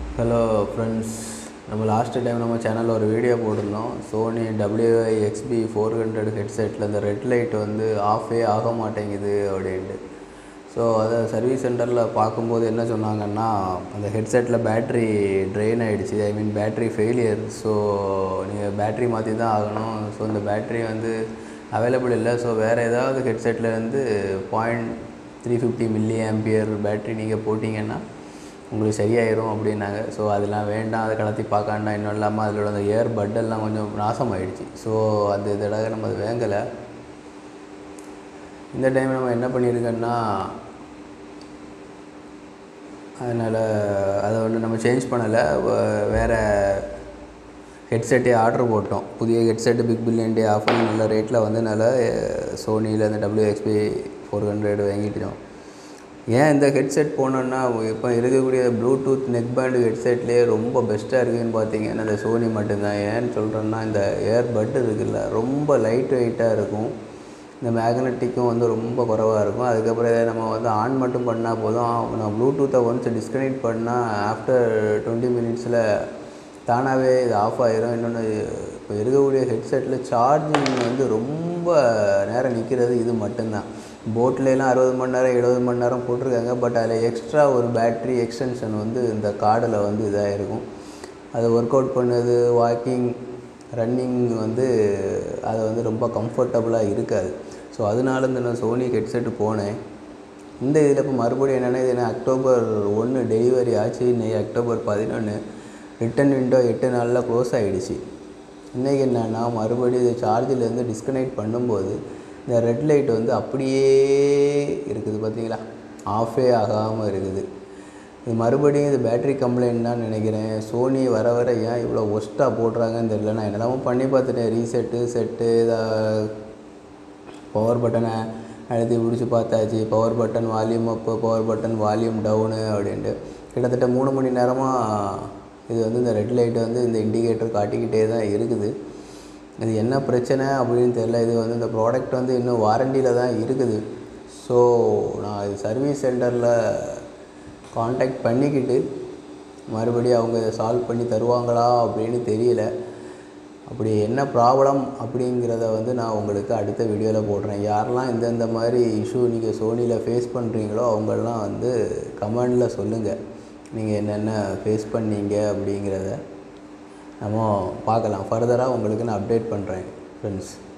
hello friends நம்ம last time நம்ம சேனலில் ஒரு வீடியோ போட்டிருந்தோம் Sony WI XB four hundred ஹெட்செட்டில் இந்த ரெட் லைட் வந்து ஆஃபே ஆக மாட்டேங்குது அப்படின்ட்டு ஸோ அதை சர்வீஸ் சென்டரில் பார்க்கும்போது என்ன சொன்னாங்கன்னா அந்த ஹெட்செட்டில் பேட்ரி ட்ரெயின் ஆகிடுச்சு I mean battery failure so நீங்கள் பேட்ரி மாற்றி தான் ஆகணும் ஸோ இந்த பேட்ரி வந்து அவைலபிள் இல்லை ஸோ வேறு ஏதாவது ஹெட்செட்டில் இருந்து point three fifty milli ampere battery நீங்கள் போட்டிங்கன்னா உங்களுக்கு சரியாயிரும் அப்படின்னாங்க ஸோ அதெல்லாம் வேண்டாம் அதை கலத்தி பார்க்காண்டா இன்னும் இல்லாமல் அதில் அந்த ஏர் பட்டெல்லாம் கொஞ்சம் நாசமாயிடுச்சு ஸோ அந்த தடவை நம்ம அது வேங்கலை இந்த டைம் நம்ம என்ன பண்ணியிருக்கோன்னா அதனால் அதை வந்து நம்ம சேஞ்ச் பண்ணலை வேறு ஹெட்செட்டே ஆர்டர் போட்டோம் புதிய headset big billion day offer நல்ல ரேட்டில் வந்து நல்ல சோனியில் இந்த டபிள்யூஎக்ஸ்பி ஃபோர் ஹண்ட்ரட் வாங்கிட்டோம் ஏன் இந்த ஹெட்செட் போனோன்னா இப்போ இருக்கக்கூடிய ப்ளூடூத் நெக் பேண்டு ஹெட்செட்லேயே ரொம்ப பெஸ்ட்டாக இருக்குதுன்னு பார்த்தீங்கன்னா இந்த சோனி மட்டும்தான் ஏன்னு சொல்கிறேன்னா இந்த ஏர் பட் இருக்குல்ல ரொம்ப லைட் வெயிட்டாக இருக்கும் இந்த மேக்னெட்டிக்கும் வந்து ரொம்ப குறவாக இருக்கும் அதுக்கப்புறம் இதை நம்ம வந்து ஆன் மட்டும் பண்ணால் போதும் நம்ம ப்ளூடூத்தை ஒன்ஸ் டிஸ்கனெக்ட் பண்ணால் ஆஃப்டர் டுவெண்ட்டி மினிட்ஸில் தானாகவே இது ஆஃப் ஆயிரும் இன்னொன்று இப்போ இருக்கக்கூடிய ஹெட்செட்டில் சார்ஜிங் வந்து ரொம்ப நேரம் நிற்கிறது இது மட்டும்தான் போட்லேலாம் அறுபது மணி நேரம் எழுபது மணி நேரம் போட்டிருக்காங்க பட் அதில் எக்ஸ்ட்ரா ஒரு பேட்ரி எக்ஸ்டென்ஷன் வந்து இந்த கார்டில் வந்து இதாக இருக்கும் அது ஒர்க் அவுட் பண்ணுது வாக்கிங் ரன்னிங் வந்து அது வந்து ரொம்ப கம்ஃபர்டபுளாக இருக்காது ஸோ அதனால இந்த நான் சோனி ஹெட்செட்டு போனேன் இந்த இதில் இப்போ மறுபடியும் என்னென்னா இது என்ன அக்டோபர் ஒன்று டெலிவரி ஆச்சு இன்னைக்கு அக்டோபர் பதினொன்று ரிட்டன் விண்டோ எட்டு நாளில் க்ளோஸ் ஆகிடுச்சு இன்றைக்கி என்னென்னா மறுபடியும் இது சார்ஜிலேருந்து டிஸ்கனெக்ட் பண்ணும்போது இந்த ரெட் லைட் வந்து அப்படியே இருக்குது பார்த்தீங்களா ஆஃபே ஆகாமல் இருக்குது இது மறுபடியும் இது பேட்ரி கம்ப்ளைண்ட் தான் நினைக்கிறேன் சோனி வர வர ஏன் இவ்வளோ ஒஸ்ட்டாக போடுறாங்கன்னு தெரியல நான் என்னெல்லாமோ பண்ணி பார்த்துட்டேன் ரீசெட்டு செட்டு இதை பவர் பட்டனை அழுத்தி பிடிச்சி பார்த்தாச்சு power button volume up power button volume down அப்படின்ட்டு கிட்டத்தட்ட மூணு மணி நேரமாக இது வந்து இந்த ரெட் லைட் வந்து இந்த இண்டிகேட்டர் காட்டிக்கிட்டே தான் இருக்குது இது என்ன பிரச்சனை அப்படின்னு தெரில இது வந்து இந்த ப்ராடக்ட் வந்து இன்னும் வாரண்டியில் தான் இருக்குது ஸோ நான் இது சர்வீஸ் சென்டரில் காண்டாக்ட் பண்ணிக்கிட்டு மறுபடியும் அவங்க இதை சால்வ் பண்ணி தருவாங்களா அப்படின்னு தெரியல அப்படி என்ன ப்ராப்ளம் அப்படிங்கிறத வந்து நான் உங்களுக்கு அடுத்த வீடியோவில் போடுறேன் யாரெல்லாம் இந்தந்த மாதிரி இஷ்யூ நீங்கள் சோனியில் ஃபேஸ் பண்ணுறீங்களோ அவங்களெலாம் வந்து கமெண்டில் சொல்லுங்கள் நீங்கள் என்னென்ன ஃபேஸ் பண்ணீங்க அப்படிங்கிறத நம்ம பார்க்கலாம் ஃபர்தராக உங்களுக்கு நான் அப்டேட் பண்ணுறேன் ஃப்ரெண்ட்ஸ்